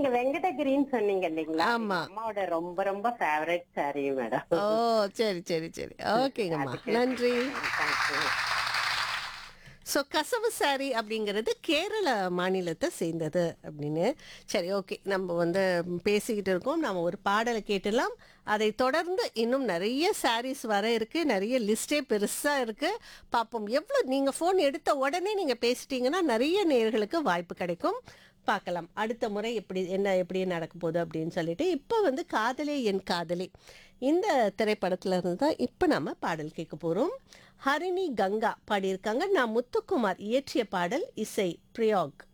நீங்க வெங்கடகிரின்னு சொன்னீங்க இல்லைங்களா ஆமா. எங்க அம்மாவோட ரொம்ப ரொம்ப ஃபேவரட் சாரி மேடம் ஓ சரி சரி சரி ஓகேங்கம்மா நன்றி ஸோ கசவு சாரி அப்படிங்கிறது கேரள மாநிலத்தை சேர்ந்தது அப்படின்னு சரி ஓகே நம்ம வந்து பேசிக்கிட்டு இருக்கோம் நம்ம ஒரு பாடலை கேட்டலாம் அதை தொடர்ந்து இன்னும் நிறைய சாரீஸ் வர இருக்கு நிறைய லிஸ்டே பெருசாக இருக்கு பார்ப்போம் எவ்வளோ நீங்கள் ஃபோன் எடுத்த உடனே நீங்கள் பேசிட்டீங்கன்னா நிறைய நேர்களுக்கு வாய்ப்பு கிடைக்கும் பார்க்கலாம் அடுத்த முறை எப்படி என்ன எப்படி நடக்க போகுது அப்படின்னு சொல்லிட்டு இப்போ வந்து காதலே என் காதலே இந்த திரைப்படத்துல இருந்து தான் இப்போ நம்ம பாடல் கேட்க போகிறோம் ஹரிணி கங்கா பாடியிருக்காங்க நான் முத்துக்குமார் இயற்றிய பாடல் இசை பிரியாக்